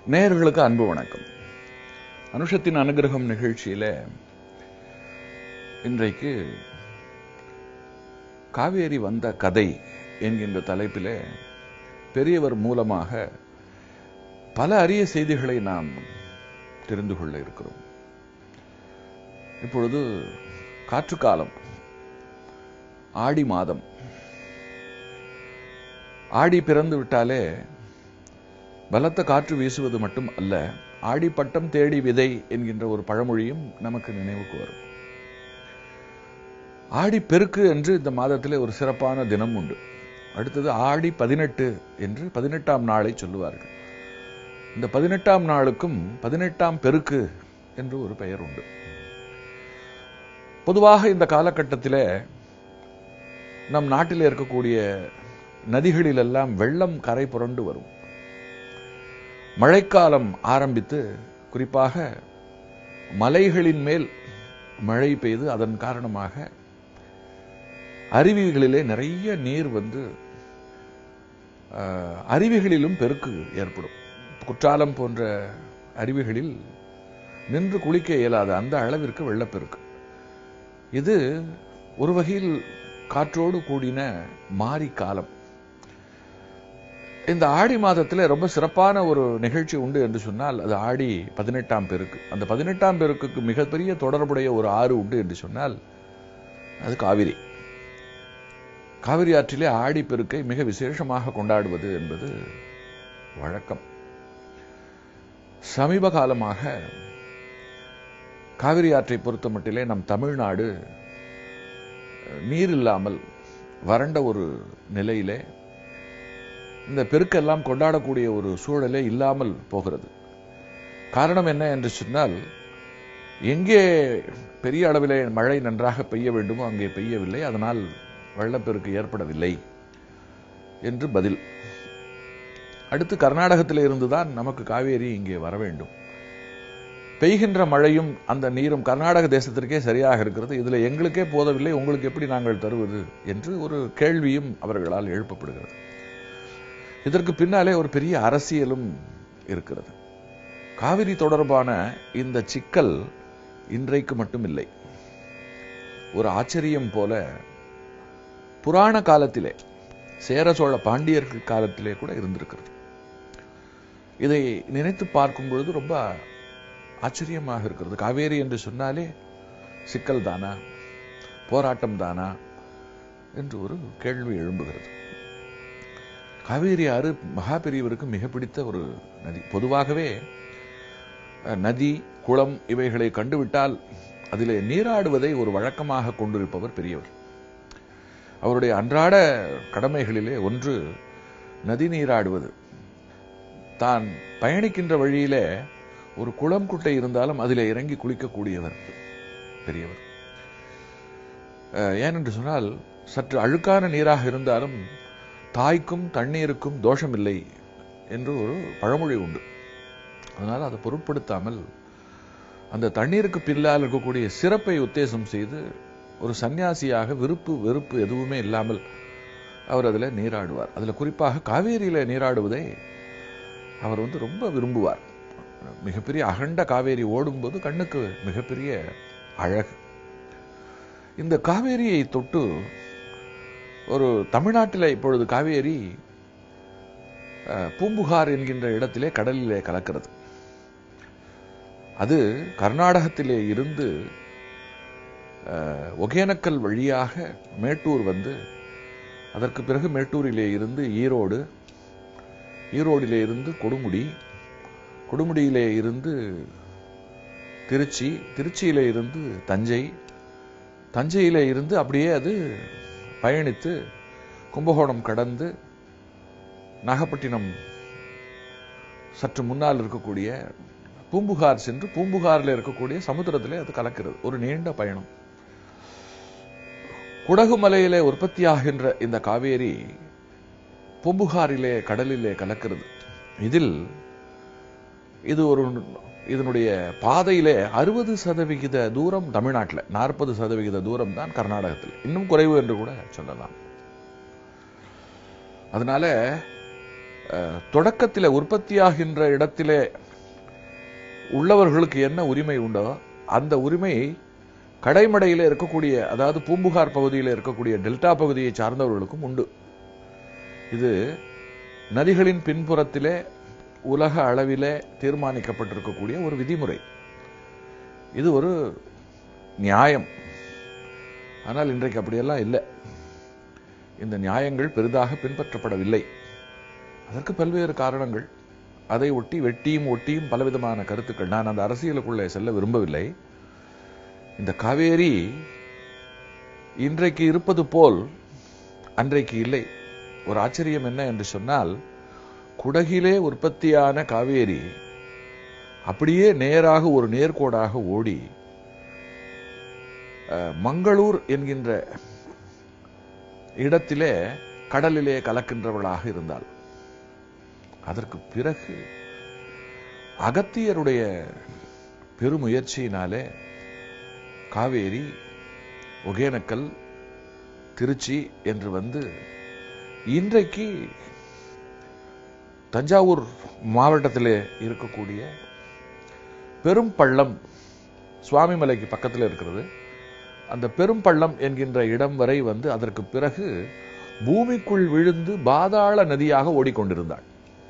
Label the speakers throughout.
Speaker 1: நேயர்களுக்கு அன்பு வணக்கம் அனுஷத்தின் அனுகிரகம் நிகழ்ச்சியில இன்றைக்கு காவேரி வந்த கதை என்கின்ற தலைப்பிலே பெரியவர் மூலமாக பல அரிய செய்திகளை நாம் தெரிந்து கொள்ள இருக்கிறோம் இப்பொழுது காற்றுக்காலம் ஆடி மாதம் ஆடி பிறந்து விட்டாலே பலத்த காற்று வீசுவது மட்டும் அல்ல ஆடி பட்டம் தேடி விதை என்கின்ற ஒரு பழமொழியும் நமக்கு நினைவுக்கு வரும் ஆடி பெருக்கு என்று இந்த மாதத்திலே ஒரு சிறப்பான தினம் உண்டு அடுத்தது ஆடி பதினெட்டு என்று பதினெட்டாம் நாளை சொல்லுவார்கள் இந்த பதினெட்டாம் நாளுக்கும் பதினெட்டாம் பெருக்கு என்று ஒரு பெயர் உண்டு பொதுவாக இந்த காலகட்டத்திலே நம் நாட்டில் இருக்கக்கூடிய நதிகளிலெல்லாம் வெள்ளம் கரை புரண்டு வரும் மழைக்காலம் ஆரம்பித்து குறிப்பாக மலைகளின் மேல் மழை பெய்து அதன் காரணமாக அருவிகளிலே நிறைய நீர் வந்து அஹ், அருவிகளிலும் பெருக்கு ஏற்படும் குற்றாலம் போன்ற அருவிகளில் நின்று குளிக்க இயலாத அந்த அளவிற்கு வெள்ளப்பெருக்கு இது ஒரு வகையில் காற்றோடு கூடின மாரி காலம் இந்த ஆடி மாதத்துல ரொம்ப சிறப்பான ஒரு நிகழ்ச்சி உண்டு என்று சொன்னால் அது ஆடி பதினெட்டாம் பெருக்கு அந்த பதினெட்டாம் பெருக்குக்கு மிகப்பெரிய தொடர்புடைய ஒரு ஆறு உண்டு என்று சொன்னால் அது காவிரி காவிரி ஆற்றிலே ஆடி பெருக்கை மிக விசேஷமாக கொண்டாடுவது என்பது வழக்கம் சமீப காலமாக காவிரி ஆற்றை பொறுத்த மட்டிலே நம் தமிழ்நாடு நீர் இல்லாமல் வறண்ட ஒரு நிலையிலே இந்த பெருக்கெல்லாம் கொண்டாடக்கூடிய ஒரு சூழலே இல்லாமல் போகிறது காரணம் என்ன என்று சொன்னால் எங்கே பெரிய அளவிலே மழை நன்றாக பெய்ய வேண்டுமோ அங்கே பெய்யவில்லை அதனால் வெள்ளப்பெருக்கு ஏற்படவில்லை என்று பதில் அடுத்து கர்நாடகத்தில் இருந்துதான் நமக்கு காவேரி இங்கே வர வேண்டும் பெய்கின்ற மழையும் அந்த நீரும் கர்நாடக தேசத்திற்கே சரியாக இருக்கிறது இதுல எங்களுக்கே போதவில்லை உங்களுக்கு எப்படி நாங்கள் தருவது என்று ஒரு கேள்வியும் அவர்களால் எழுப்பப்படுகிறது இதற்கு பின்னாலே ஒரு பெரிய அரசியலும் இருக்கிறது காவிரி தொடர்பான இந்த சிக்கல் இன்றைக்கு மட்டும் இல்லை ஒரு ஆச்சரியம் போல புராண காலத்திலே சேர சோழ பாண்டியர்கள் காலத்திலே கூட இருந்திருக்கிறது இதை நினைத்து பார்க்கும் பொழுது ரொம்ப ஆச்சரியமாக இருக்கிறது காவேரி என்று சொன்னாலே சிக்கல் தானா போராட்டம் தானா என்று ஒரு கேள்வி எழும்புகிறது காவேரி ஆறு மகா பெரியவருக்கு மிக பிடித்த ஒரு நதி பொதுவாகவே அஹ், நதி குளம் இவைகளை கண்டுவிட்டால் அதிலே நீராடுவதை ஒரு வழக்கமாக கொண்டிருப்பவர் பெரியவர் அவருடைய அன்றாட கடமைகளிலே ஒன்று நதி நீராடுவது தான் பயணிக்கின்ற வழியிலே ஒரு குளம் குட்டை இருந்தாலும் அதிலே இறங்கி குளிக்கக்கூடியவர் பெரியவர் அஹ், ஏனென்று சொன்னால் சற்று அழுக்கான நீராக இருந்தாலும் தாய்க்கும் தண்ணீருக்கும் தோஷமில்லை என்று ஒரு பழமொழி உண்டு அதனால் அதை பொருட்படுத்தாமல் அந்த தண்ணீருக்கு பின்னால் இருக்கக்கூடிய சிறப்பை உத்தேசம் செய்து ஒரு சன்னியாசியாக விருப்பு வெறுப்பு எதுவுமே இல்லாமல் அவர் அதில் நீராடுவார் அதில் குறிப்பாக காவேரியில் நீராடுவதை அவர் வந்து ரொம்ப விரும்புவார் மிகப்பெரிய அகண்ட காவேரி ஓடும்போது கண்ணுக்கு மிகப்பெரிய அழகு இந்த காவேரியை தொட்டு ஒரு தமிழ்நாட்டில் இப்பொழுது காவேரி அஹ், பூம்புகார் என்கின்ற இடத்திலே கடலிலே கலக்கிறது அது கர்நாடகத்திலே இருந்து அஹ், ஒகேனக்கல் வழியாக மேட்டூர் வந்து அதற்கு பிறகு மேட்டூரிலே இருந்து ஈரோடு ஈரோடிலே இருந்து கொடுமுடி கொடுமுடியிலே இருந்து திருச்சி திருச்சியிலே இருந்து தஞ்சை தஞ்சையிலே இருந்து அப்படியே அது பயணித்து கும்பகோணம் கடந்து நாகப்பட்டினம் சற்று முன்னால் இருக்கக்கூடிய பூம்புகார் சென்று பூம்புகாரில் இருக்கக்கூடிய சமுத்திரத்திலே அது கலக்கிறது ஒரு நீண்ட பயணம் குடகு மலையிலே உற்பத்தியாகின்ற இந்த காவேரி பூம்புகாரிலே கடலிலே கலக்கிறது இதில் இது ஒரு இதனுடைய பாதையிலே அறுபது சதவிகித தூரம் தமிழ்நாட்டில் நாற்பது சதவிகித தூரம் தான் கர்நாடகத்தில் இன்னும் குறைவு என்று கூட சொல்லலாம் அதனால அஹ், தொடக்கத்திலே உற்பத்தியாகின்ற இடத்திலே உள்ளவர்களுக்கு என்ன உரிமை உண்டோ அந்த உரிமை கடைமடையில இருக்கக்கூடிய அதாவது பூம்புகார் பகுதியில் இருக்கக்கூடிய டெல்டா பகுதியை சார்ந்தவர்களுக்கும் உண்டு இது நதிகளின் பின்புறத்திலே உலக அளவிலே தீர்மானிக்கப்பட்டிருக்கக்கூடிய ஒரு விதிமுறை இது ஒரு நியாயம் ஆனால் இன்றைக்கு அப்படியெல்லாம் இல்லை இந்த நியாயங்கள் பெரிதாக பின்பற்றப்படவில்லை அதற்கு பல்வேறு காரணங்கள் அதை ஒட்டி வெட்டியும் ஒட்டியும் பலவிதமான கருத்துக்கள் நான் அந்த அரசியலுக்குள்ளே செல்ல விரும்பவில்லை இந்த காவேரி இன்றைக்கு இருப்பது போல் அன்றைக்கு இல்லை ஒரு ஆச்சரியம் என்ன என்று சொன்னால் குடகிலே உற்பத்தியான காவேரி அப்படியே நேராக ஒரு நேர்கோடாக ஓடி அஹ், மங்களூர் என்கின்ற இடத்திலே கடலிலே கலக்கின்றவளாக இருந்தாள் அதற்கு பிறகு அகத்தியருடைய பெருமுயற்சியினாலே காவேரி ஒகேனக்கல் திருச்சி என்று வந்து இன்றைக்கு தஞ்சாவூர் மாவட்டத்திலே இருக்கக்கூடிய பெரும் பள்ளம் சுவாமிமலைக்கு பக்கத்தில் இருக்கிறது அந்த பெரும் பள்ளம் என்கின்ற இடம் வரை வந்து அதற்கு பிறகு பூமிக்குள் விழுந்து பாதாள நதியாக ஓடிக்கொண்டிருந்தாள்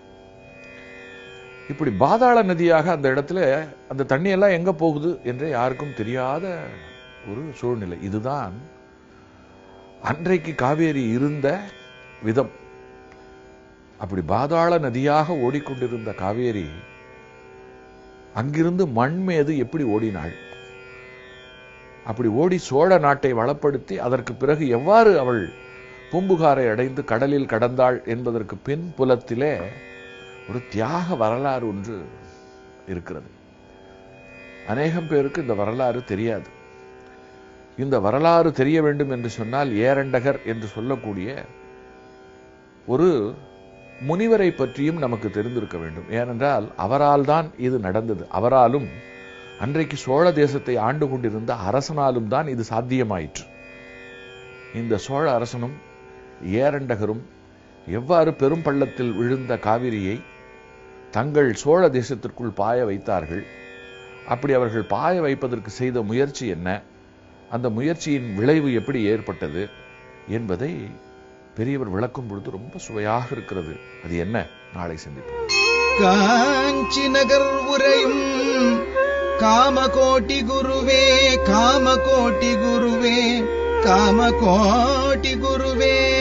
Speaker 1: இப்படி பாதாள நதியாக அந்த இடத்துல அந்த தண்ணி எல்லாம் எங்க போகுது என்று யாருக்கும் தெரியாத ஒரு சூழ்நிலை இதுதான் அன்றைக்கு காவேரி இருந்த விதம் அப்படி பாதாள நதியாக ஓடிக்கொண்டிருந்த காவேரி அங்கிருந்து மண் மீது எப்படி ஓடினாள் அப்படி ஓடி சோழ நாட்டை வளப்படுத்தி அதற்கு பிறகு எவ்வாறு அவள் பூம்புகாரை அடைந்து கடலில் கடந்தாள் என்பதற்கு பின் புலத்திலே ஒரு தியாக வரலாறு ஒன்று இருக்கிறது அநேகம் பேருக்கு இந்த வரலாறு தெரியாது இந்த வரலாறு தெரிய வேண்டும் என்று சொன்னால் ஏரண்டகர் என்று சொல்லக்கூடிய ஒரு முனிவரை பற்றியும் நமக்கு தெரிந்திருக்க வேண்டும் ஏனென்றால் அவரால் தான் இது நடந்தது அவராலும் அன்றைக்கு சோழ தேசத்தை ஆண்டு கொண்டிருந்த அரசனாலும் தான் இது சாத்தியமாயிற்று இந்த சோழ அரசனும் ஏரண்டகரும் எவ்வாறு பெரும் பள்ளத்தில் விழுந்த காவிரியை தங்கள் சோழ தேசத்திற்குள் பாய வைத்தார்கள் அப்படி அவர்கள் பாய வைப்பதற்கு செய்த முயற்சி என்ன அந்த முயற்சியின் விளைவு எப்படி ஏற்பட்டது என்பதை பெரியவர் விளக்கும் பொழுது ரொம்ப சுவையாக இருக்கிறது அது என்ன நாளை சிந்திப்போம்
Speaker 2: காஞ்சி நகர் உரையும் காமகோட்டி குருவே காமகோட்டி குருவே காமகோட்டி குருவே